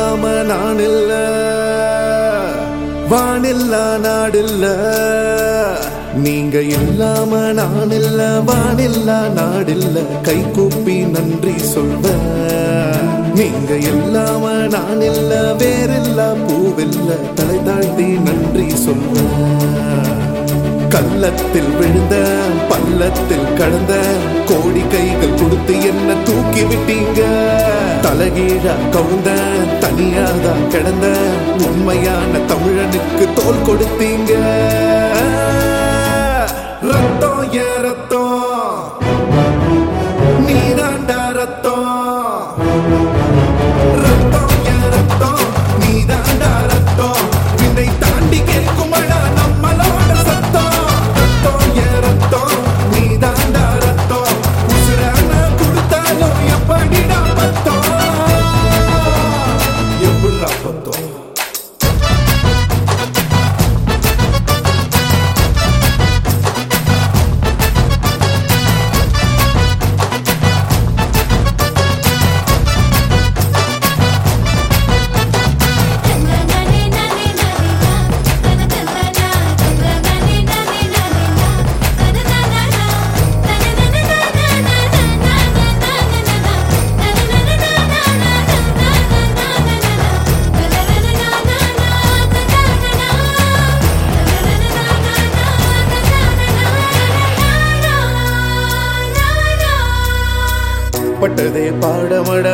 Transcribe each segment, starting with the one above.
இல்லாம நான் இல்ல வானில்லா நாடில்ல நீங்க இல்லாம நான் இல்ல வானில்லா நாடில்ல கை கூப்பி நன்றி சொல்வ நீங்க இல்லாம நான் இல்ல வேறில்ல பூவில்ல தலை தாழ்த்தி நன்றி சொல்வ கள்ளத்தில் விழுந்த பள்ளத்தில் கடந்த கோடி கைகள் கொடுத்து என்ன தூக்கி விட்டீங்க தலகீழா கவுந்த தனியாதான் கிடந்த உண்மையான தமிழனுக்கு தோல் கொடுத்தீங்க ரத்தம் ஏ ரத்தம் நீதாண்டா ரத்தம் ரத்தம் ஏ ரத்தம் நீதாண்டா ரத்தம் விண்ணை தாண்டி கேட்குமடா நம்மளோட சத்தம் ரத்தம் ஏ ரத்தம் நீதாண்டா ரத்தம் உசுரான கொடுத்தாலும் எப்படிடா பத்தம் எப்படிடா பத்தம் நனனனே நனே நனினா நனனனனா நனனனே நனே நனினா நனனனனா பட்டதே பாடமடா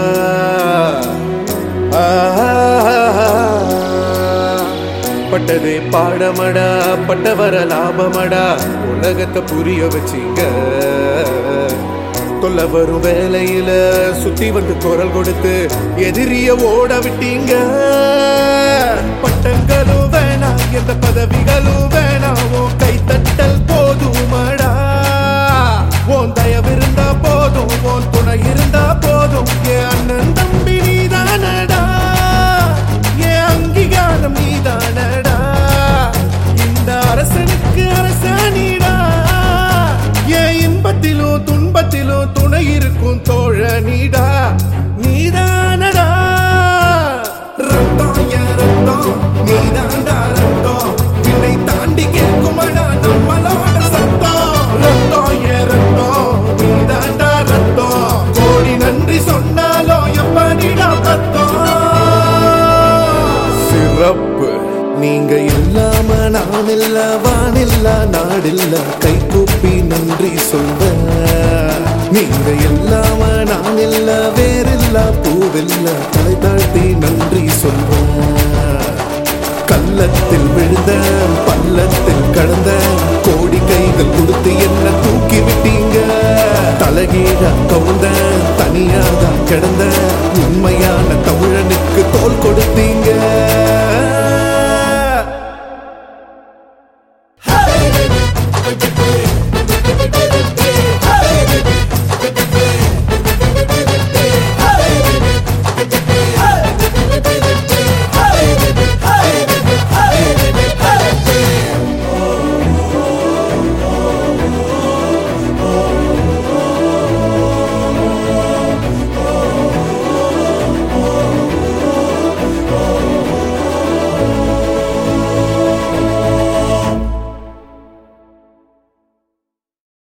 ஆஹா. பட்டதே பாடமடா பட்டவர லாபமடா உலகத்தை புரிய வச்சிங்க தொல்ல வரும் வேலையில சுத்தி வந்து குரல் கொடுத்து எதிரிய ஓட விட்டீங்க பட்டங்களும் வேணாம் எந்த பதவிகளும் வேணாம் உன் கைத்தட்டல் போதுமடா உன் தயவு இருந்தா போதும் உன் துணை இருந்தா போதும் என் அண்ணன் தம்பி நீதானடா என் அங்கீகாரம் நீதானடா இந்த அரசனுக்கு அரசாணிடா என் இன்பத்திலும் துன்பத்திலும் துணை இருக்கும் தோழனிடா நீதானடா ரத்தம் என் ரத்தம் நீதாண்டா ரத்தம் விண்ணை தாண்டி கேட்குமடா நம்மளோட சத்தம் ரத்தம் என் ரத்தம் நீதாண்டா ரத்தம் கோடி நன்றி சொன்னாலும் எப்படிடா ரத்தம் சிறப்பு நீங்க இல்லாம நான் இல்ல வானில்ல நாடில்ல கை கூப்பி நன்றி சொல்வ நீங்க இல்லாம நான் இல்ல வேறில்ல பூவில்ல தலை தாழ்த்தி நன்றி சொல்வ கள்ளத்தில் விழுந்த பள்ளத்தில் கடந்த கோடி கைகள் கொடுத்து என்ன தூக்கி விட்டீங்க தலகீழ கவுந்த தனியாக கிடந்த